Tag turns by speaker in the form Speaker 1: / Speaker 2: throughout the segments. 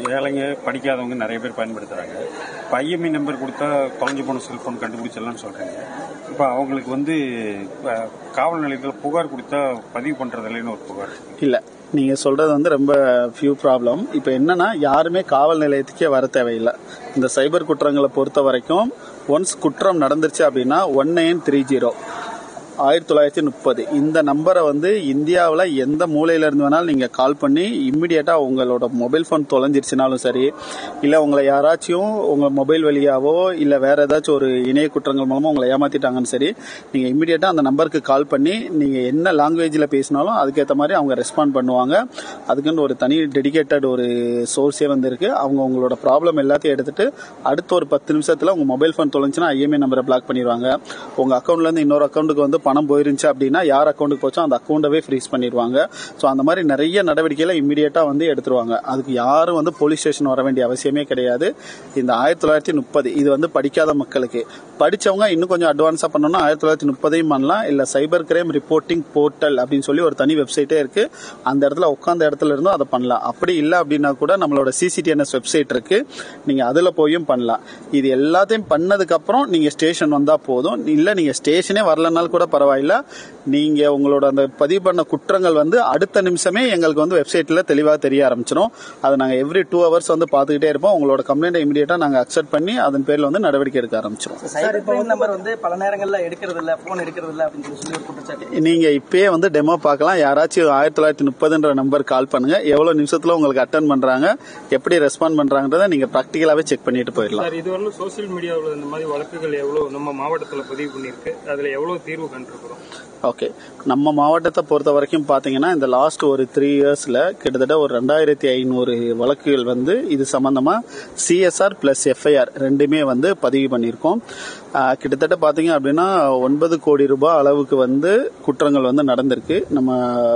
Speaker 1: ஏழைங்க படிக்காதவங்க நிறைய பேர் பயன்படுத்துறாங்க இப்போ ஐஎம்ஐ நம்பர் கொடுத்தா தொலைஞ்சு போன செல்போன் கண்டுபிடிச்சிடலாம்னு சொல்றாங்க இப்போ அவங்களுக்கு வந்து அஹ், காவல் நிலையத்தில் புகார் கொடுத்தா பதிவு பண்றது இல்லைன்னு ஒரு புகார்
Speaker 2: இல்ல நீங்க சொல்றது வந்து ரொம்ப ஃபியூ ப்ராப்ளம் இப்போ என்னன்னா யாருமே காவல் நிலையத்துக்கே வர தேவையில்லை இந்த சைபர் குற்றங்களை பொறுத்த வரைக்கும் ஒன்ஸ் குற்றம் நடந்துருச்சு அப்படின்னா ஒன் நைன் த்ரீ ஜீரோ ஆயிரத்தி தொள்ளாயிரத்தி முப்பது இந்த நம்பரை வந்து இந்தியாவில் எந்த மூலையில இருந்து வேணாலும் நீங்கள் கால் பண்ணி இம்மிடியட்டாக உங்களோட மொபைல் ஃபோன் தொலைஞ்சிருச்சுனாலும் சரி இல்லை உங்களை யாராச்சும் உங்கள் மொபைல் வழியாவோ இல்லை வேற ஏதாச்சும் ஒரு இணைய குற்றங்கள் மூலமாக உங்களை ஏமாத்திட்டாங்கன்னு சரி நீங்கள் இம்மிடியட்டாக அந்த நம்பருக்கு கால் பண்ணி நீங்கள் என்ன லாங்குவேஜில் பேசினாலும் அதுக்கேற்ற மாதிரி அவங்க ரெஸ்பாண்ட் பண்ணுவாங்க அதுக்குன்னு ஒரு தனி டெடிகேட்டட் ஒரு சோர்ஸே வந்து இருக்கு அவங்க உங்களோட ப்ராப்ளம் எல்லாத்தையும் எடுத்துட்டு அடுத்த ஒரு பத்து நிமிஷத்தில் உங்கள் மொபைல் ஃபோன் தொலைஞ்சுன்னா ஐஎம்ஐ நம்பரை பிளாக் பண்ணிடுவாங்க உங்கள் அக்கௌண்ட்லேருந்து இன்னொரு அக்கௌண்ட்டுக்கு வந்து பணம் போயிருந்துச்சு அப்படின்னா யார் அக்கௌண்ட்டுக்கு போச்சோ அந்த அக்கௌண்ட்டவே ஃப்ரீஸ் பண்ணிடுவாங்க ஸோ அந்த மாதிரி நிறைய நடவடிக்கைகளை இம்மிடியட்டாக வந்து எடுத்துருவாங்க அதுக்கு யாரும் வந்து போலீஸ் ஸ்டேஷன் வர வேண்டிய அவசியமே கிடையாது இந்த ஆயிரத்தி தொள்ளாயிரத்தி முப்பது இது வந்து படிக்காத மக்களுக்கு படிச்சவங்க இன்னும் கொஞ்சம் அட்வான்ஸாக பண்ணணும்னா ஆயிரத்தி தொள்ளாயிரத்தி முப்பதையும் பண்ணலாம் இல்லை சைபர் கிரைம் ரிப்போர்ட்டிங் போர்ட்டல் அப்படின்னு சொல்லி ஒரு தனி வெப்சைட்டே இருக்கு அந்த இடத்துல உட்காந்த இடத்துல இருந்தும் அதை பண்ணலாம் அப்படி இல்லை அப்படின்னா கூட நம்மளோட சிசிடிஎன்எஸ் வெப்சைட் இருக்கு நீங்க அதுல போயும் பண்ணலாம் இது எல்லாத்தையும் பண்ணதுக்கு அப்புறம் நீங்க ஸ்டேஷன் வந்தா போதும் இல்ல நீங்க ஸ்டேஷனே வரலனாலும் கூட பரவாயில்ல நீங்க உங்களோட அந்த பதிவு பண்ண குற்றங்கள் வந்து அடுத்த நிமிஷமே எங்களுக்கு வந்து வெப்சைட்ல தெளிவாக தெரிய ஆரம்பிச்சிடும் அதை நாங்க எவ்ரி டூ ஹவர்ஸ் வந்து பார்த்துக்கிட்டே இருப்போம் உங்களோட கம்ப்ளைண்ட் இமீடியட்டா நாங்க அக்செப்ட் பண்ணி அதன் பேர்ல வந்து நடவடிக்கை எடுக்க ஆரம்பிச்சிடும்
Speaker 3: சைபர் கிரைம் நம்பர் வந்து பல நேரங்கள்ல எடுக்கிறது இல்ல போன் எடுக்கிறது இல்ல அப்படின்னு சொல்லி சொல்லி ஒரு குற்றச்சாட்டு
Speaker 2: நீங்க இப்பயே வந்து டெமோ பார்க்கலாம் யாராச்சும் ஆயிரத்தி தொள்ளாயிரத்தி முப்பதுன்ற நம்பர் கால் பண்ணுங்க எவ்வளவு நிமிஷத்துல உங்களுக்கு அட்டன் பண்றாங்க எப்படி ரெஸ்பாண்ட் பண்றாங்கன்றத நீங்க ப்ராக்டிக்கலாவே செக் பண்ணிட்டு போயிடலாம்
Speaker 4: சார் இதுவரையிலும் சோசியல் மீடியாவில் இந்த மாதிரி வழக்குகள் எவ்வளவு நம்ம மாவட்டத்தில் பதிவு பண்ணியிருக்கு அதுல எவ்வளவு தீர்வு கண்டிருக்கிறோம்
Speaker 2: ஓகே நம்ம மாவட்டத்தை பொறுத்த வரைக்கும் பாத்தீங்கன்னா இந்த லாஸ்ட் ஒரு த்ரீ இயர்ஸ்ல கிட்டத்தட்ட ஒரு ரெண்டாயிரத்தி ஐநூறு வழக்குகள் வந்து இது சம்பந்தமா சிஎஸ்ஆர் பிளஸ் எஃப்ஐஆர் ரெண்டுமே வந்து பதிவு பண்ணியிருக்கோம் ஆஹ் கிட்டத்தட்ட பாத்தீங்க அப்படின்னா ஒன்பது கோடி ரூபாய் அளவுக்கு வந்து குற்றங்கள் வந்து நடந்திருக்கு நம்ம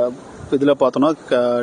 Speaker 2: இதில் பார்த்தோம்னா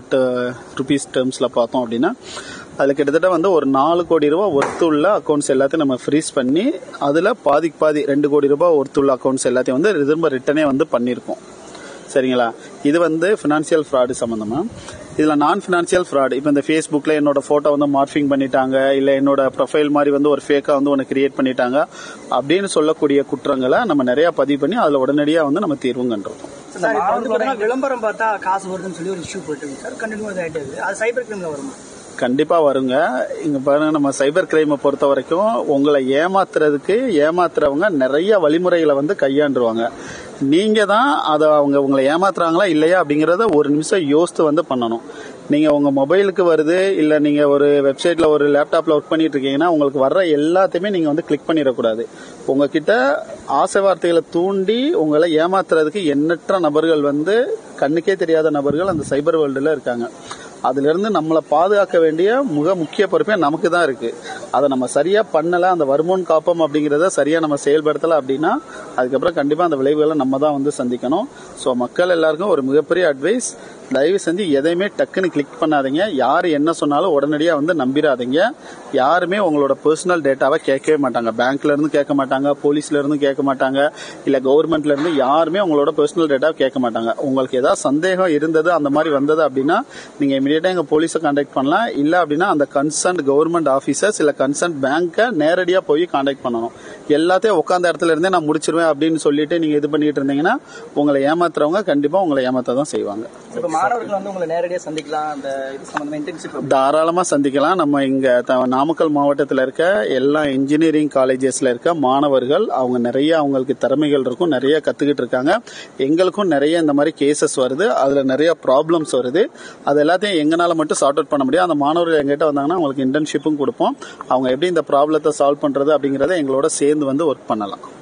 Speaker 2: ருபீஸ் டேர்ம்ஸில் பார்த்தோம் அப்படின்னா அதில் கிட்டத்தட்ட வந்து ஒரு நாலு கோடி ரூபாய் ஒர்த்து உள்ள அக்கௌண்ட்ஸ் எல்லாத்தையும் நம்ம ஃப்ரீஸ் பண்ணி அதில் பாதிக்கு பாதி ரெண்டு கோடி ரூபாய் ஒர்த்து உள்ள அக்கௌண்ட்ஸ் எல்லாத்தையும் வந்து திரும்ப ரிட்டனே வந்து பண்ணியிருக்கோம் சரிங்களா இது வந்து ஃபினான்சியல் ஃப்ராடு சம்பந்தமா இதுல நான் ஃபினான்சியல் ஃப்ராட் இப்போ இந்த ஃபேஸ்புக்ல என்னோட போட்டோ வந்து மார்ஃபிங் பண்ணிட்டாங்க இல்ல என்னோட ப்ரொஃபைல் மாதிரி வந்து ஒரு ஃபேக்கா வந்து ஒன்று கிரியேட் பண்ணிட்டாங்க அப்படின்னு சொல்லக்கூடிய குற்றங்களை நம்ம நிறைய பதிவு பண்ணி அதுல உடனடியா வந்து நம்ம தீர்வும் கண்டுறோம்
Speaker 3: சார் இப்ப வந்து பாத்தீங்கன்னா விளம்பரம் பார்த்தா காசு வருதுன்னு சொல்லி ஒரு இஷ்யூ போயிட்டு இருக்கு சார் கண்டினியூஸ் ஆயிட்டு இருக்கு அது சைபர் கிரைம்ல வருமா
Speaker 2: கண்டிப்பா வருங்க இங்க பாருங்க நம்ம சைபர் கிரைமை பொறுத்த வரைக்கும் உங்களை ஏமாத்துறதுக்கு ஏமாத்துறவங்க நிறைய வழிமுறைகளை வந்து கையாண்டுருவாங்க நீங்க தான் அதை அவங்க உங்களை ஏமாத்துறாங்களா இல்லையா அப்படிங்கறத ஒரு நிமிஷம் யோசித்து வந்து பண்ணணும் நீங்க உங்க மொபைலுக்கு வருது இல்ல நீங்க ஒரு வெப்சைட்ல ஒரு லேப்டாப்ல ஒர்க் பண்ணிட்டு இருக்கீங்கன்னா உங்களுக்கு வர்ற எல்லாத்தையுமே நீங்க வந்து கிளிக் பண்ணிடக்கூடாது உங்ககிட்ட ஆசை வார்த்தைகளை தூண்டி உங்களை ஏமாத்துறதுக்கு எண்ணற்ற நபர்கள் வந்து கண்ணுக்கே தெரியாத நபர்கள் அந்த சைபர் வேர்ல்டுல இருக்காங்க அதுல இருந்து நம்மளை பாதுகாக்க வேண்டிய மிக முக்கிய பொறுப்பே நமக்கு தான் இருக்கு அதை நம்ம சரியா பண்ணல அந்த வருமான் காப்பம் அப்படிங்கறத சரியா நம்ம செயல்படுத்தல அப்படின்னா அதுக்கப்புறம் கண்டிப்பா அந்த விளைவுகளை நம்ம தான் வந்து சந்திக்கணும் ஸோ மக்கள் எல்லாருக்கும் ஒரு மிகப்பெரிய அட்வைஸ் தயவு செஞ்சு எதையுமே டக்குன்னு கிளிக் பண்ணாதீங்க யார் என்ன சொன்னாலும் உடனடியா வந்து நம்பிடாதீங்க யாருமே உங்களோட பர்சனல் டேட்டாவை கேட்கவே மாட்டாங்க பேங்க்ல இருந்து கேட்க மாட்டாங்க போலீஸ்ல இருந்து கேட்க மாட்டாங்க இல்ல கவர்மெண்ட்ல இருந்து யாருமே உங்களோட பர்சனல் டேட்டாவை கேட்க மாட்டாங்க உங்களுக்கு ஏதாவது சந்தேகம் இருந்தது அந்த மாதிரி வந்தது அப்படின்னா நீங்க இமீடியட்டா எங்க போலீஸை கான்டாக்ட் பண்ணலாம் இல்ல அப்படின்னா அந்த கன்சர்ன் கவர்மெண்ட் ஆபீசர்ஸ் இல்ல கன்சர்ன் பேங்கை நேரடியா போய் கான்டாக்ட் பண்ணணும் எல்லாத்தையும் உட்காந்த இடத்துல இருந்தே நான் முடிச்சிருவேன் அப்படின்னு சொல்லிட்டு நீங்க இது பண்ணிட்டு இருந்தீங்கன்னா உங்களை ஏமாத்துறவங்க கண்டிப்பா உங்களை ஏமாத்த தான் செய்வாங்க
Speaker 3: இப்ப மாணவர்கள் வந்து உங்களை நேரடியா சந்திக்கலாம் அந்த இது சம்பந்தமா இன்டர்ன்ஷிப்
Speaker 2: தாராளமா சந்திக்கலாம் நம்ம இங்க த- நாமக்கல் மாவட்டத்தில் இருக்க எல்லா இன்ஜினியரிங் காலேஜஸ்ல இருக்க மாணவர்கள் அவங்க நிறைய அவங்களுக்கு திறமைகள் இருக்கும் நிறைய கத்துக்கிட்டு இருக்காங்க எங்களுக்கும் நிறைய இந்த மாதிரி கேசஸ் வருது அதுல நிறைய ப்ராப்ளம்ஸ் வருது அது எல்லாத்தையும் எங்கனால மட்டும் சார்ட் அவுட் பண்ண முடியும் அந்த மாணவர்கள் எங்கிட்ட வந்தாங்கன்னா அவங்களுக்கு இன்டர்ன்ஷிப்பும் கொடுப்போம் அவங்க எப்படி இந்த ப்ராப்ளத்தை சால்வ் பண்றது அப்படிங்கறத எங்களோட சேர்ந்து வந்து ஒர்க் பண்ணலாம்